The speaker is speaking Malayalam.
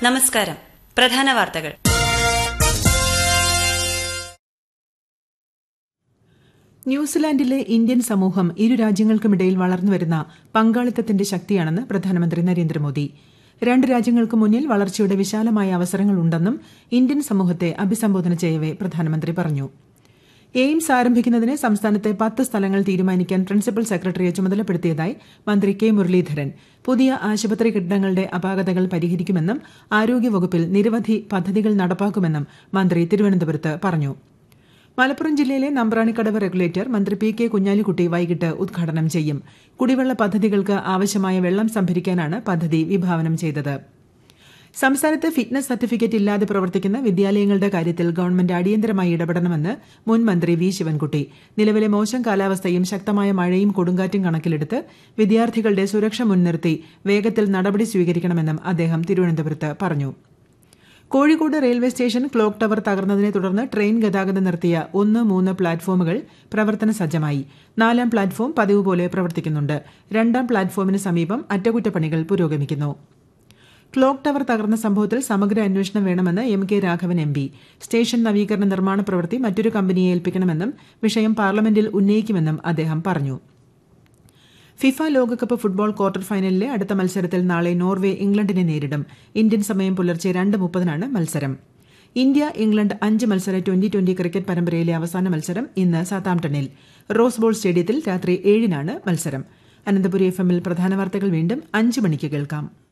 നമസ്കാരം പ്രധാന വാർത്തകൾ ന്യൂസിലാൻഡിലെ ഇന്ത്യൻ സമൂഹം ഇരു രാജ്യങ്ങൾക്കുമിടയിൽ വളർന്നുവരുന്ന പങ്കാളിത്തത്തിന്റെ ശക്തിയാണെന്ന് പ്രധാനമന്ത്രി നരേന്ദ്രമോദി രണ്ട് രാജ്യങ്ങൾക്ക് മുന്നിൽ വളർച്ചയുടെ വിശാലമായ അവസരങ്ങളുണ്ടെന്നും ഇന്ത്യൻ സമൂഹത്തെ അഭിസംബോധന ചെയ്യവെ പ്രധാനമന്ത്രി പറഞ്ഞു എയിംസ് ആരംഭിക്കുന്നതിന് സംസ്ഥാനത്തെ പത്ത് സ്ഥലങ്ങൾ തീരുമാനിക്കാൻ പ്രിൻസിപ്പൽ സെക്രട്ടറിയെ ചുമതലപ്പെടുത്തിയതായി മന്ത്രി കെ മുരളീധരൻ പുതിയ ആശുപത്രി കെട്ടിടങ്ങളുടെ അപാകതകൾ പരിഹരിക്കുമെന്നും ആരോഗ്യവകുപ്പിൽ നിരവധി പദ്ധതികൾ നടപ്പാക്കുമെന്നും മന്ത്രി തിരുവനന്തപുരത്ത് പറഞ്ഞു മലപ്പുറം ജില്ലയിലെ നമ്പ്രാണിക്കടവ് റെഗുലേറ്റർ മന്ത്രി പി കെ കുഞ്ഞാലിക്കുട്ടി വൈകിട്ട് ഉദ്ഘാടനം ചെയ്യും കുടിവെള്ള പദ്ധതികൾക്ക് ആവശ്യമായ വെള്ളം സംഭരിക്കാനാണ് പദ്ധതി വിഭാവനം ചെയ്തത് സംസ്ഥാനത്ത് ഫിറ്റ്നസ് സർട്ടിഫിക്കറ്റ് ഇല്ലാതെ പ്രവർത്തിക്കുന്ന വിദ്യാലയങ്ങളുടെ കാര്യത്തിൽ ഗവൺമെന്റ് അടിയന്തരമായി ഇടപെടണമെന്ന് മുൻ മന്ത്രി വി ശിവൻകുട്ടി നിലവിലെ മോശം കാലാവസ്ഥയും ശക്തമായ മഴയും കൊടുങ്കാറ്റും കണക്കിലെടുത്ത് വിദ്യാർത്ഥികളുടെ സുരക്ഷ മുൻനിർത്തി വേഗത്തിൽ നടപടി സ്വീകരിക്കണമെന്നും അദ്ദേഹം തിരുവനന്തപുരത്ത് പറഞ്ഞു Kozhikode railway station clock tower തകർന്നതിനെ തുടർന്ന് ട്രെയിൻ ഗതാഗതം നിർത്തിയ ഒന്ന് മൂന്ന് പ്ലാറ്റ്ഫോമുകൾ പ്രവർത്തന സജ്ജമായി നാലാം പ്ലാറ്റ്ഫോം പതിവ് പോലെ പ്രവർത്തിക്കുന്നുണ്ട് രണ്ടാം പ്ലാറ്റ്ഫോമിന് സമീപം അറ്റകുറ്റപ്പണികൾ പുരോഗമിക്കുന്നു ക്ലോക്ക് ടവർ തകർന്ന സംഭവത്തിൽ സമഗ്ര അന്വേഷണം വേണമെന്ന് M K Raghavan M P station നവീകരണ നിർമ്മാണ പ്രവൃത്തി മറ്റൊരു കമ്പനിയെ ഏൽപ്പിക്കണമെന്നും വിഷയം പാർലമെന്റിൽ ഉന്നയിക്കുമെന്നും അദ്ദേഹം പറഞ്ഞു ഫിഫ ലോകകപ്പ് ഫുട്ബോൾ ക്വാർട്ടർ ഫൈനലിലെ അടുത്ത മത്സരത്തിൽ നാളെ നോർവേ ഇംഗ്ലണ്ടിനെ നേരിടും ഇന്ത്യൻ സമയം പുലർച്ചെ രണ്ട് മുപ്പതിനാണ് മത്സരം ഇന്ത്യ ഇംഗ്ലണ്ട് അഞ്ച് മത്സര ട്വന്റി ട്വന്റി ക്രിക്കറ്റ് പരമ്പരയിലെ അവസാന മത്സരം ഇന്ന് സാത്താംപ്ടണിൽ റോസ് ബോൾ സ്റ്റേഡിയത്തിൽ രാത്രി ഏഴിനാണ് മത്സരം അനന്തപുരി എഫ് എമ്മിൽ പ്രധാന വാർത്തകൾ വീണ്ടും അഞ്ച് മണിക്ക് കേൾക്കാം